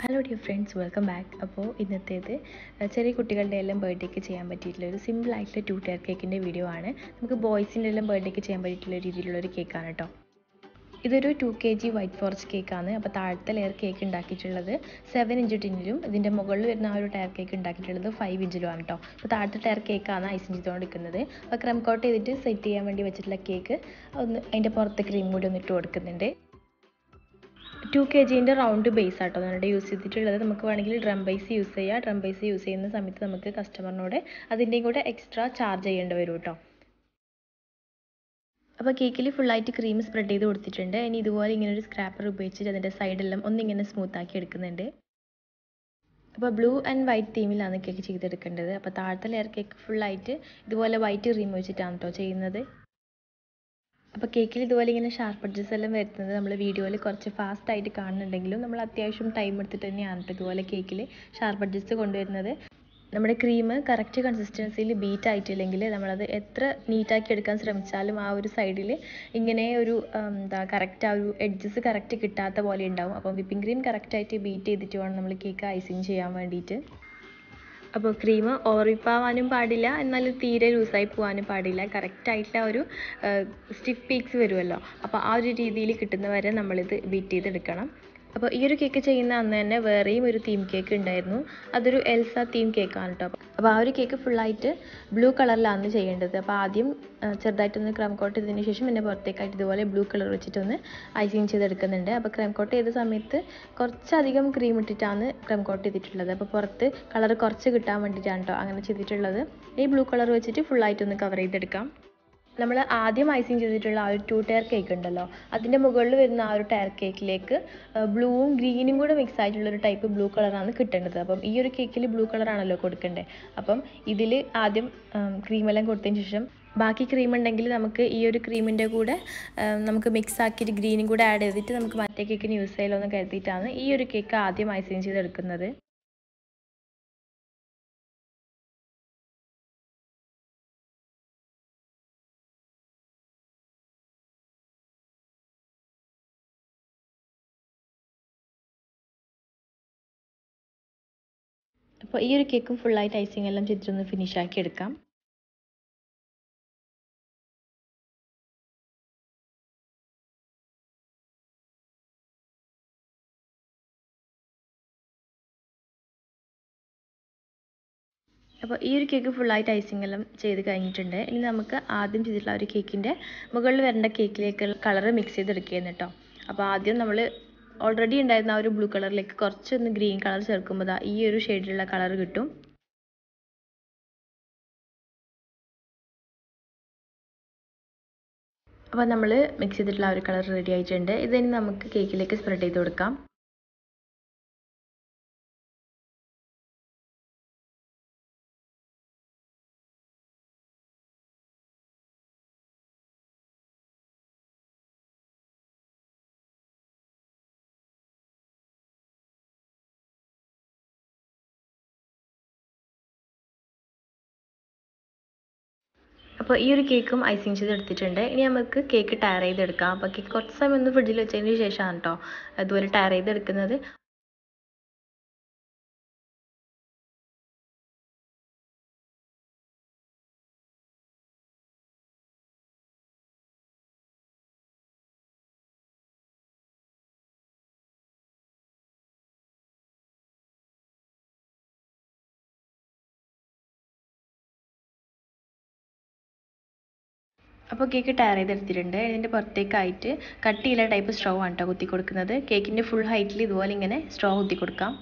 hello dear friends welcome back അപ്പോൾ ഇന്നത്തേത് ചെറിയ കുട്ടികളുടെ എല്ലാം ബർത്ത്ഡേക്ക് ചെയ്യാൻ പറ്റിയിട്ടുള്ള ഒരു സിമ്പിൾ ആയിട്ടുള്ള ടു ടയർ കേക്കിൻ്റെ വീഡിയോ ആണ് നമുക്ക് ബോയ്സിൻ്റെ എല്ലാം ബർത്ത്ഡേക്ക് ചെയ്യാൻ പറ്റിയിട്ടുള്ള രീതിയിലുള്ള ഒരു കേക്കാണ് കേട്ടോ ഇതൊരു two K G white forest കേക്കാണ് അപ്പോൾ താഴത്തെ ലെയർ കേക്ക് ഉണ്ടാക്കിയിട്ടുള്ളത് സെവൻ ഇഞ്ച് ടിന്നിലും ഇതിൻ്റെ മുകളിൽ വരുന്ന ആ ഒരു ടയർ കേക്ക് ഉണ്ടാക്കിയിട്ടുള്ളത് ഫൈവ് ഇഞ്ചിലുമാണ് കേട്ടോ അപ്പോൾ താഴത്തെ ടയർ കേക്കാണ് ഐസ് ചെയ്തുകൊണ്ട് നിൽക്കുന്നത് അപ്പോൾ ക്രം കോട്ട് ചെയ്തിട്ട് സെറ്റ് ചെയ്യാൻ വേണ്ടി വെച്ചിട്ടുള്ള കേക്ക് ഒന്ന് അതിൻ്റെ പുറത്ത് ക്രീം കൂടി ഒന്ന് ഇട്ട് കൊടുക്കുന്നുണ്ട് ടു കെ ജീൻ്റെ റൗണ്ട് ബേസ് ആട്ടോ നമ്മളുടെ യൂസ് ചെയ്തിട്ടുള്ളത് നമുക്ക് വേണമെങ്കിൽ ഡ്രം ബേസ് യൂസ് ചെയ്യാം ഡ്രം ബേസ് യൂസ് ചെയ്യുന്ന സമയത്ത് നമുക്ക് കസ്റ്റമറിനോട് അതിൻ്റെയും കൂടെ എക്സ്ട്രാ ചാർജ് ചെയ്യേണ്ടി വരും കേട്ടോ അപ്പോൾ കേക്കിൽ ഫുള്ളായിട്ട് ക്രീം സ്പ്രെഡ് ചെയ്ത് കൊടുത്തിട്ടുണ്ട് ഇനി ഇതുപോലെ ഇങ്ങനെ ഒരു സ്ക്രാപ്പർ ഉപയോഗിച്ചിട്ട് അതിൻ്റെ സൈഡെല്ലാം ഒന്നിങ്ങനെ സ്മൂത്ത് ആക്കി എടുക്കുന്നുണ്ട് അപ്പോൾ ബ്ലൂ ആൻഡ് വൈറ്റ് തീമിലാണ് കേക്ക് ചെയ്തെടുക്കേണ്ടത് അപ്പോൾ താഴത്തെ ലെയർ കേക്ക് ഫുള്ളായിട്ട് ഇതുപോലെ വൈറ്റ് ക്രീം വെച്ചിട്ടാണ് കേട്ടോ ചെയ്യുന്നത് അപ്പോൾ കേക്കിൽ ഇതുപോലെ ഇങ്ങനെ ഷാർപ്പ് അഡ്ജസ് എല്ലാം വരുന്നത് നമ്മൾ വീഡിയോയിൽ കുറച്ച് ഫാസ്റ്റ് ആയിട്ട് കാണുന്നുണ്ടെങ്കിലും നമ്മൾ അത്യാവശ്യം ടൈം എടുത്തിട്ട് തന്നെയാണ് ഇതുപോലെ കേക്കിൽ ഷാർപ്പ് അഡ്ജസ്റ്റ് കൊണ്ടുവരുന്നത് നമ്മുടെ ക്രീം കറക്റ്റ് കൺസിസ്റ്റൻസിയിൽ ബീറ്റ് ആയിട്ടില്ലെങ്കിൽ നമ്മളത് എത്ര നീറ്റാക്കി എടുക്കാൻ ശ്രമിച്ചാലും ആ ഒരു സൈഡിൽ ഇങ്ങനെ ഒരു എന്താ കറക്റ്റ് ആ ഒരു എഡ്ജസ് കറക്റ്റ് കിട്ടാത്ത പോലെ ഉണ്ടാവും അപ്പം വിപ്പിംഗ് ക്രീം കറക്റ്റായിട്ട് ബീറ്റ് ചെയ്തിട്ട് വേണം നമ്മൾ കേക്ക് ഐസിങ് ചെയ്യാൻ വേണ്ടിയിട്ട് അപ്പോൾ ക്രീം ഓറിപ്പാവാനും പാടില്ല എന്നാൽ തീരെ ലൂസായി പോകാനും പാടില്ല കറക്റ്റായിട്ടുള്ള ഒരു സ്റ്റിഫ് പീക്സ് വരുമല്ലോ അപ്പോൾ ആ ഒരു രീതിയിൽ കിട്ടുന്ന വരെ നമ്മളിത് ബീറ്റ് ചെയ്തെടുക്കണം അപ്പോൾ ഈ ഒരു കേക്ക് ചെയ്യുന്ന അന്ന് തന്നെ വേറെയും ഒരു തീം കേക്ക് ഉണ്ടായിരുന്നു അതൊരു എൽസ തീം കേക്കാണ് കേട്ടോ അപ്പോൾ ആ ഒരു കേക്ക് ഫുള്ളായിട്ട് ബ്ലൂ കളറിലാണ് ചെയ്യേണ്ടത് അപ്പോൾ ആദ്യം ചെറുതായിട്ടൊന്ന് ക്രം കോട്ട് ചെയ്തതിന് ശേഷം പിന്നെ പുറത്തേക്കായിട്ട് ഇതുപോലെ ബ്ലൂ കളർ വെച്ചിട്ടൊന്ന് ഐസിങ് ചെയ്തെടുക്കുന്നുണ്ട് അപ്പോൾ ക്രം കോട്ട് ചെയ്ത സമയത്ത് കുറച്ചധികം ക്രീം ഇട്ടിട്ടാണ് ക്രം കോട്ട് ചെയ്തിട്ടുള്ളത് അപ്പോൾ പുറത്ത് കളർ കുറച്ച് കിട്ടാൻ വേണ്ടിയിട്ടാണ് കേട്ടോ അങ്ങനെ ചെയ്തിട്ടുള്ളത് ഈ ബ്ലൂ കളർ വെച്ചിട്ട് ഫുള്ളായിട്ടൊന്ന് കവർ ചെയ്തെടുക്കാം നമ്മൾ ആദ്യം ഐസിങ് ചെയ്തിട്ടുള്ള ആ ഒരു ടു ടയർ കേക്ക് ഉണ്ടല്ലോ അതിൻ്റെ മുകളിൽ വരുന്ന ആ ഒരു ടയർ കേക്കിലേക്ക് ബ്ലൂവും ഗ്രീനും കൂടെ മിക്സ് ആയിട്ടുള്ള ഒരു ടൈപ്പ് ബ്ലൂ കളറാണ് കിട്ടേണ്ടത് അപ്പം ഈ ഒരു കേക്കിൽ ബ്ലൂ കളറാണല്ലോ കൊടുക്കേണ്ടത് അപ്പം ഇതിൽ ആദ്യം ക്രീമെല്ലാം കൊടുത്തതിന് ശേഷം ബാക്കി ക്രീം ഉണ്ടെങ്കിൽ നമുക്ക് ഈ ഒരു ക്രീമിൻ്റെ കൂടെ നമുക്ക് മിക്സ് ആക്കിയിട്ട് ഗ്രീനും കൂടെ ആഡ് ചെയ്തിട്ട് നമുക്ക് മറ്റേ കേക്കിന് യൂസ് ചെയ്യാലോ എന്ന് കരുതിയിട്ടാണ് ഈ ഒരു കേക്ക് ആദ്യം ഐസിങ് ചെയ്തെടുക്കുന്നത് അപ്പോൾ ഈ ഒരു കേക്കും ഫുള്ളായിട്ട് ഐസിങ് എല്ലാം ചെയ്തിട്ടൊന്ന് ഫിനിഷ് ആക്കി എടുക്കാം അപ്പോൾ ഈ ഒരു കേക്ക് ഫുള്ളായിട്ട് ഐസിങ് എല്ലാം ചെയ്ത് കഴിഞ്ഞിട്ടുണ്ട് ഇനി നമുക്ക് ആദ്യം ചെയ്തിട്ടുള്ള ഒരു കേക്കിൻ്റെ മുകളിൽ വരേണ്ട കേക്കിലേക്ക് കളർ മിക്സ് ചെയ്തെടുക്കുകയാണ് കേട്ടോ അപ്പോൾ ആദ്യം നമ്മൾ ഓൾറെഡി ഉണ്ടായിരുന്ന ആ ഒരു ബ്ലൂ കളറിലേക്ക് കുറച്ചൊന്ന് ഗ്രീൻ കളർ ചേർക്കുമ്പോൾ ഈ ഒരു ഷെയ്ഡിലുള്ള കളർ കിട്ടും അപ്പോൾ നമ്മൾ മിക്സ് ചെയ്തിട്ടുള്ള ആ ഒരു കളർ റെഡി ആയിട്ടുണ്ട് ഇതിനി നമുക്ക് കേക്കിലേക്ക് സ്പ്രെഡ് ചെയ്ത് കൊടുക്കാം അപ്പോൾ ഈ ഒരു കേക്കും ഐസിങ് ചെയ്ത് എടുത്തിട്ടുണ്ട് ഇനി നമുക്ക് കേക്ക് ടയർ ചെയ്തെടുക്കാം അപ്പോൾ കേക്ക് കുറച്ച് സമയം ഒന്ന് ഫ്രിഡ്ജിൽ വെച്ചതിന് ശേഷമാണ് കേട്ടോ അതുപോലെ ടയർ ചെയ്തെടുക്കുന്നത് അപ്പോൾ കേക്ക് ടയർ ചെയ്തെടുത്തിട്ടുണ്ട് ഇതിൻ്റെ പുറത്തേക്കായിട്ട് കട്ടിയുള്ള ടൈപ്പ് സ്ട്രോ ആണ് കേട്ടോ കുത്തി കൊടുക്കുന്നത് കേക്കിൻ്റെ ഫുൾ ഹൈറ്റിൽ ഇതുപോലെ ഇങ്ങനെ സ്ട്രോ കുത്തി കൊടുക്കാം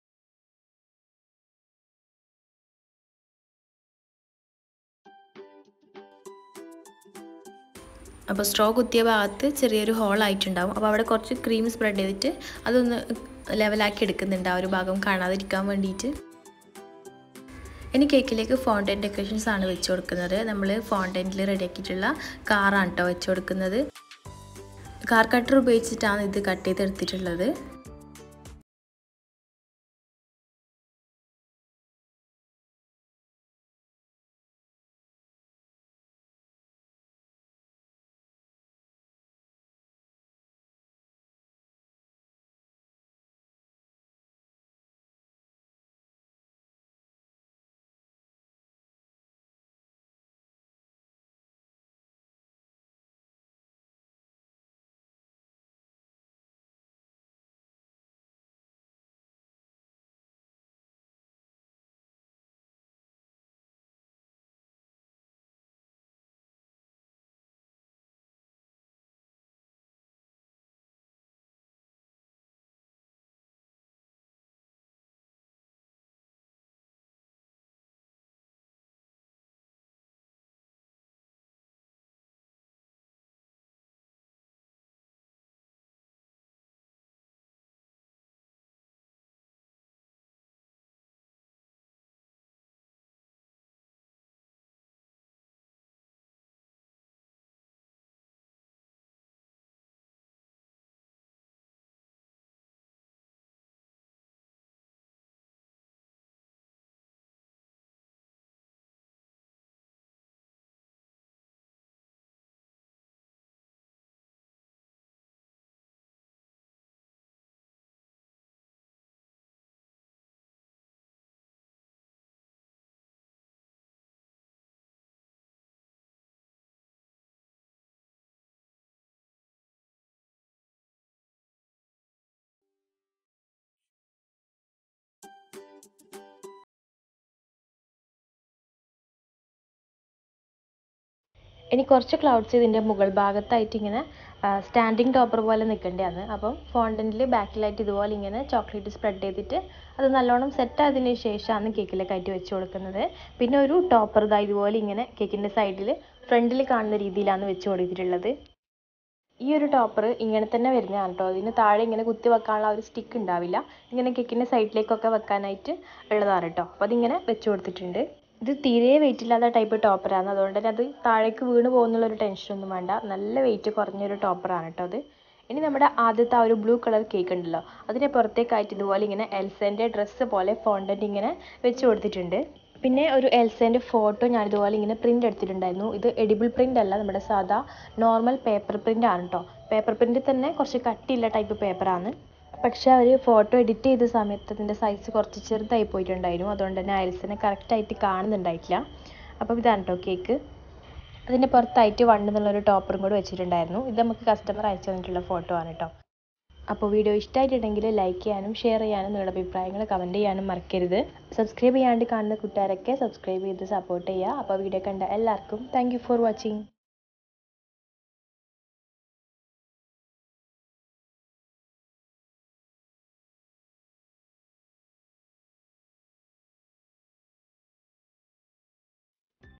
അപ്പോൾ സ്ട്രോ കുത്തിയ ഭാഗത്ത് ചെറിയൊരു ഹോൾ ആയിട്ടുണ്ടാവും അപ്പോൾ അവിടെ കുറച്ച് ക്രീം സ്പ്രെഡ് ചെയ്തിട്ട് അതൊന്ന് ലെവലാക്കി എടുക്കുന്നുണ്ട് ആ ഒരു ഭാഗം കാണാതിരിക്കാൻ വേണ്ടിയിട്ട് ഇനി കേക്കിലേക്ക് ഫോണ്ടൻ ഡെക്കറേഷൻസ് ആണ് വെച്ച് കൊടുക്കുന്നത് നമ്മൾ ഫോണ്ടനിൽ റെഡിയാക്കിയിട്ടുള്ള കാറാണ് കേട്ടോ വെച്ച് കൊടുക്കുന്നത് കാർ കട്ടർ ഉപയോഗിച്ചിട്ടാണ് ഇത് കട്ട് ചെയ്തെടുത്തിട്ടുള്ളത് ഇനി കുറച്ച് ക്ലൗഡ്സ് ഇതിൻ്റെ മുകൾ ഭാഗത്തായിട്ട് ഇങ്ങനെ സ്റ്റാൻഡിങ് ടോപ്പർ പോലെ നിൽക്കേണ്ടതാണ് അപ്പം ഫോണ്ടൻറ്റിൽ ബാക്കിലായിട്ട് ഇതുപോലെ ഇങ്ങനെ ചോക്ലേറ്റ് സ്പ്രെഡ് ചെയ്തിട്ട് അത് നല്ലോണം സെറ്റ് ആയതിന് ശേഷമാണ് കേക്കിലേക്ക് ആയിട്ട് വെച്ച് കൊടുക്കുന്നത് പിന്നെ ഒരു ടോപ്പർ ഇതാ ഇതുപോലെ ഇങ്ങനെ കേക്കിൻ്റെ സൈഡിൽ ഫ്രണ്ടിൽ കാണുന്ന രീതിയിലാണ് വെച്ച് കൊടുത്തിട്ടുള്ളത് ഈ ഒരു ടോപ്പർ ഇങ്ങനെ തന്നെ വരുന്നതാണ് കേട്ടോ അതിന് താഴെ ഇങ്ങനെ കുത്തി വെക്കാനുള്ള ഒരു സ്റ്റിക്ക് ഉണ്ടാവില്ല ഇങ്ങനെ കേക്കിൻ്റെ സൈഡിലേക്കൊക്കെ വെക്കാനായിട്ട് ഉള്ളതാണ് കേട്ടോ അപ്പോൾ അതിങ്ങനെ വെച്ച് കൊടുത്തിട്ടുണ്ട് ഇത് തീരെ വെയിറ്റ് ഇല്ലാത്ത ടൈപ്പ് ടോപ്പറാണ് അതുകൊണ്ട് തന്നെ അത് താഴേക്ക് വീണ് പോകുന്നുള്ളൊരു ടെൻഷനൊന്നും വേണ്ട നല്ല വെയിറ്റ് കുറഞ്ഞൊരു ടോപ്പറാണ് കേട്ടോ അത് ഇനി നമ്മുടെ ആദ്യത്തെ ആ ഒരു ബ്ലൂ കളർ കേക്ക് ഉണ്ടല്ലോ അതിനെ പുറത്തേക്കായിട്ട് ഇതുപോലെ ഇങ്ങനെ എൽസേൻ്റെ ഡ്രസ്സ് പോലെ ഫോണ്ടൻ്റ് ഇങ്ങനെ വെച്ച് കൊടുത്തിട്ടുണ്ട് പിന്നെ ഒരു എൽസേൻ്റെ ഫോട്ടോ ഞാൻ ഇതുപോലെ ഇങ്ങനെ പ്രിൻ്റ് എടുത്തിട്ടുണ്ടായിരുന്നു ഇത് എഡിബിൾ പ്രിൻ്റ് അല്ല നമ്മുടെ സാധാ നോർമൽ പേപ്പർ പ്രിൻ്റ് ആണ് കേട്ടോ പേപ്പർ പ്രിൻ്റിൽ തന്നെ കുറച്ച് കട്ടിയുള്ള ടൈപ്പ് പേപ്പറാണ് പക്ഷേ അവർ ഫോട്ടോ എഡിറ്റ് ചെയ്ത സമയത്ത് അതിൻ്റെ സൈസ് കുറച്ച് ചെറുതായി പോയിട്ടുണ്ടായിരുന്നു അതുകൊണ്ട് തന്നെ അയൽസിനെ കറക്റ്റായിട്ട് കാണുന്നുണ്ടായിട്ടില്ല അപ്പോൾ ഇതാണ് കേട്ടോ കേക്ക് അതിൻ്റെ പുറത്തായിട്ട് വൺ എന്നുള്ളൊരു ടോപ്പറും കൂടി വെച്ചിട്ടുണ്ടായിരുന്നു ഇത് നമുക്ക് കസ്റ്റമർ അയച്ചു തന്നിട്ടുള്ള ഫോട്ടോ ആണ് കേട്ടോ അപ്പോൾ വീഡിയോ ഇഷ്ടമായിട്ടുണ്ടെങ്കിൽ ലൈക്ക് ചെയ്യാനും ഷെയർ ചെയ്യാനും നിങ്ങളുടെ അഭിപ്രായങ്ങൾ കമൻറ്റ് ചെയ്യാനും മറക്കരുത് സബ്സ്ക്രൈബ് ചെയ്യാണ്ട് കാണുന്ന കൂട്ടുകാരൊക്കെ സബ്സ്ക്രൈബ് ചെയ്ത് സപ്പോർട്ട് ചെയ്യുക അപ്പോൾ വീഡിയോ കണ്ട എല്ലാവർക്കും താങ്ക് ഫോർ വാച്ചിങ്